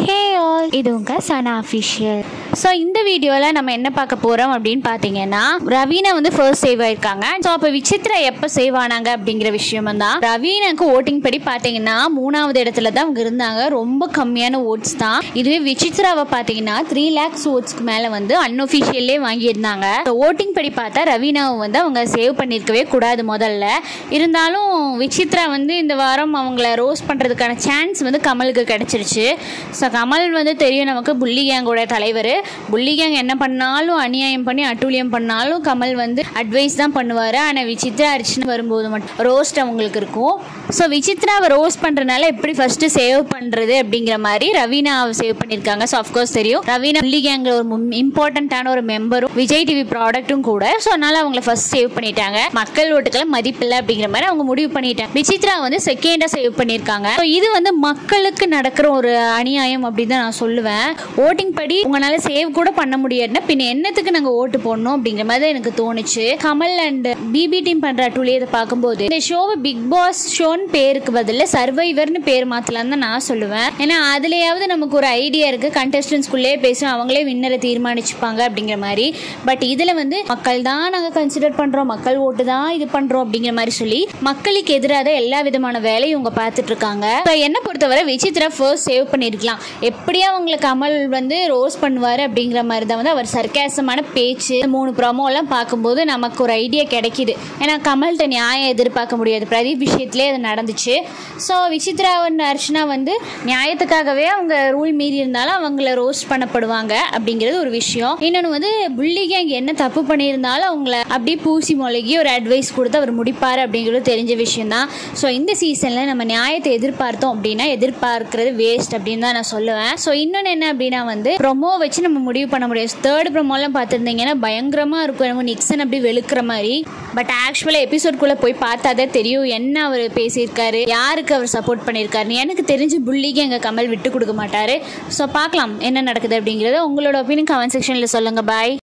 hey all இது உங்கள் சனா official so இந்த வீடியோவில் நம்ம என்ன பார்க்க போகிறோம் அப்படின்னு பார்த்தீங்கன்னா ரவீனா வந்து ஃபர்ஸ்ட் சேவ் ஆயிருக்காங்க ஸோ அப்போ விசித்ரா எப்போ சேவ் ஆனாங்க அப்படிங்கிற விஷயம் தான் ரவீனாக்கு ஓட்டிங் படி பார்த்தீங்கன்னா மூணாவது இடத்துல தான் அவங்க இருந்தாங்க ரொம்ப கம்மியான ஓட்ஸ் தான் இதுவே விசித்ராவை பார்த்தீங்கன்னா த்ரீ லேக்ஸ் ஓட்ஸ்க்கு மேலே வந்து அன்ஒஃபிஷியல்லே வாங்கியிருந்தாங்க ஓட்டிங் படி பார்த்தா ரவீனாவை வந்து அவங்க சேவ் பண்ணியிருக்கவே கூடாது முதல்ல இருந்தாலும் விசித்ரா வந்து இந்த வாரம் அவங்கள ரோஸ் பண்ணுறதுக்கான சான்ஸ் வந்து கமலுக்கு கிடச்சிருச்சு ஸோ கமல் வந்து தெரியும் நமக்கு புள்ளி கேங்கோட தலைவர் புள்ளி கேங் என்ன பண்ணாலும் அநியாயம் பண்ணி அட்டூழியம் பண்ணாலும் கமல் வந்து அட்வைஸ் தான் பண்ணுவார் ஆனால் விசித்ரா அரிச்சுன்னு வரும்போது மட்டும் ரோஸ்ட் அவங்களுக்கு இருக்கும் ஸோ விசித்ராவை ரோஸ்ட் பண்ணுறதுனால எப்படி ஃபஸ்ட்டு சேவ் பண்ணுறது அப்படிங்கிற மாதிரி ரவீனாவை சேவ் பண்ணியிருக்காங்க ஸோ அஃப்கோர்ஸ் தெரியும் ரவீனா புள்ளி கேங்கில் ஒரு இம்பார்ட்டண்ட்டான ஒரு மெம்பரும் விஜய் டிவி ப்ராடக்ட்டும் கூட ஸோ அதனால் அவங்கள ஃபர்ஸ்ட் சேவ் பண்ணிட்டாங்க மக்கள் ஓட்டுக்கெல்லாம் மதிப்பில்லை அப்படிங்கிற மாதிரி அவங்க முடிவு பண்ணிட்டாங்க விசித்ரா வந்து செகண்டாக சேவ் பண்ணியிருக்காங்க ஸோ இது வந்து மக்களுக்கு நடக்கிற ஒரு அநியாயம் அப்படின்னு தான் நான் சொல்லுவேன் ஓட்டிங் படி உங்களால் சேவ் கூட பண்ண முடியாதுன்னா பின்ன என்னத்துக்கு நாங்கள் ஓட்டு போடணும் அப்படிங்கிற மாதிரி தான் எனக்கு தோணுச்சு கமல் அண்ட் பிபி டீம் பண்ணுற அட்டூழியத்தை பார்க்கும்போது இந்த ஷோவை பிக் பாஸ் ஷோன்னு பேருக்கு பதில் சர்வைவர்னு பேர் மாற்றலாம் தான் நான் சொல்லுவேன் ஏன்னா அதுலேயாவது நமக்கு ஒரு ஐடியா இருக்குது கண்டஸ்டன்ஸ்குள்ளே பேசும் அவங்களே வின்னரை தீர்மானிச்சுப்பாங்க அப்படிங்கிற மாதிரி பட் இதில் வந்து மக்கள் தான் நாங்கள் கன்சிடர் பண்ணுறோம் மக்கள் ஓட்டு தான் இது பண்ணுறோம் அப்படிங்கிற மாதிரி சொல்லி மக்களுக்கு எதிராக எல்லா விதமான வேலையும் இவங்க பார்த்துட்டு இருக்காங்க ஸோ என்னை பொறுத்தவரை விசித்ரா ஃபர்ஸ்ட் சேவ் பண்ணியிருக்கலாம் எப்படியா அவங்களை கமல் வந்து ரோஸ் பண்ணுவார் அப்படிங்கிற மாதிரி தான் வந்து அவர் சர்க்காசமான பேச்சு மூணு ப்ரொமோலாம் பார்க்கும்போது நமக்கு ஒரு ஐடியா கிடைக்கிது ஏன்னா கமல்கிட்ட நியாயம் எதிர்பார்க்க முடியாது பிரதீப் விஷயத்திலே அது நடந்துச்சு ஸோ விசித்ரா அர்ச்சனா வந்து நியாயத்துக்காகவே அவங்க ரூல் மீறி இருந்தாலும் அவங்கள ரோஸ்ட் பண்ணப்படுவாங்க அப்படிங்கிறது ஒரு விஷயம் இன்னொன்று வந்து புள்ளி கேங் என்ன தப்பு பண்ணியிருந்தாலும் அவங்கள அப்படியே பூசி மொழிகி ஒரு அட்வைஸ் கொடுத்து அவர் முடிப்பார் அப்படிங்கிறது தெரிஞ்ச விஷயம் தான் ஸோ இந்த சீசனில் நம்ம நியாயத்தை எதிர்பார்த்தோம் அப்படின்னா எதிர்பார்க்கறது வேஸ்ட் அப்படின்னு தான் நான் சொல்லுவேன் ஸோ இன்னொன்று என்ன அப்படின்னா வந்து ப்ரொமோ வச்சு நம்ம முடிவு பண்ண முடியாது தேர்ட் ப்ரொமோலாம் பார்த்துருந்தீங்கன்னா பயங்கரமாக இருக்கும் நம்ம நிக்சன் அப்படி வெளுக்கிற மாதிரி பட் ஆக்சுவலாக எபிசோட்குள்ளே போய் பார்த்தா தான் தெரியும் என்ன அவர் பேசியிருக்காரு யாருக்கு அவர் சப்போர்ட் பண்ணியிருக்காருன்னு எனக்கு தெரிஞ்சு புள்ளிக்கு எங்கள் கமல் விட்டு கொடுக்க மாட்டார் ஸோ பார்க்கலாம் என்ன நடக்குது அப்படிங்கிறத உங்களோட ஒப்பீனியன் கமெண்ட் செக்ஷனில் சொல்லுங்கள் பாய்